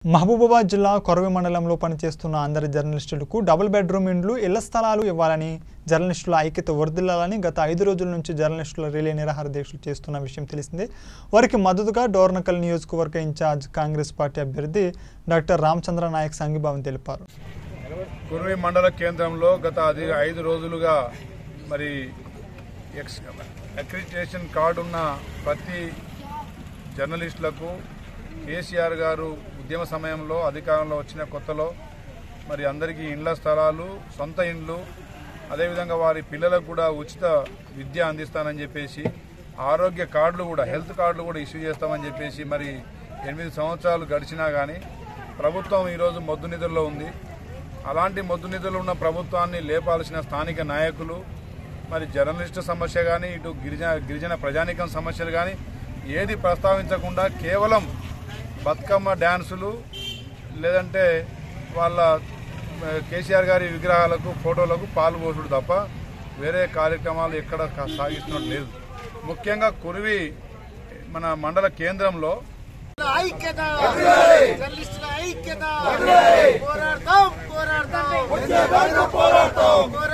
మహబూబాబాద్ జిల్లా కొరవి మండలంలో పనిచేస్తున్న అందరి జర్నలిస్టులకు డబుల్ బెడ్రూమ్ ఇండ్లు ఇళ్ల స్థలాలు ఇవ్వాలని జర్నలిస్టుల ఐక్యత వర్ధిల్లాలని గత ఐదు రోజుల నుంచి జర్నలిస్టుల రిలే నిరాహార దీక్షలు చేస్తున్న విషయం తెలిసిందే వారికి మద్దతుగా డోర్నకల్ నియోజకవర్గ ఇన్ఛార్జ్ కాంగ్రెస్ పార్టీ అభ్యర్థి డాక్టర్ రామచంద్ర నాయక్ సంఘీభావం తెలిపారు కుర్వి మండల కేంద్రంలో గత అది ఐదు రోజులుగా మరి ఎక్స్ అక్రిడిటేషన్ కార్డు ఉన్న ప్రతి జర్నలిస్టులకు కేసీఆర్ గారు ఉద్యమ సమయంలో అధికారంలో వచ్చిన కొత్తలో మరి అందరికీ ఇండ్ల స్థలాలు సొంత ఇండ్లు అదేవిధంగా వారి పిల్లలకు కూడా ఉచిత విద్య అందిస్తానని చెప్పేసి ఆరోగ్య కార్డులు కూడా హెల్త్ కార్డులు కూడా ఇష్యూ చేస్తామని చెప్పేసి మరి ఎనిమిది సంవత్సరాలు గడిచినా కానీ ప్రభుత్వం ఈరోజు మొద్దు నిధుల్లో ఉంది అలాంటి మొద్దు నిధులు ఉన్న ప్రభుత్వాన్ని లేపాల్సిన స్థానిక నాయకులు మరి జర్నలిస్టు సమస్య కానీ ఇటు గిరిజన గిరిజన ప్రజానికం సమస్యలు కానీ ఏది ప్రస్తావించకుండా కేవలం బతుకమ్మ డ్యాన్సులు లేదంటే వాళ్ళ ఆ, కేసీఆర్ గారి విగ్రహాలకు ఫోటోలకు పాలు పోసుడు తప్ప వేరే కార్యక్రమాలు ఎక్కడ క- సాగిస్తున్నట్టు లేదు ముఖ్యంగా కురివి మన మండల కేంద్రంలో ఐక్యత జర్నలిస్టుల ఐక్యత పోరాడతాం పోరాడతాం పోరాడతాం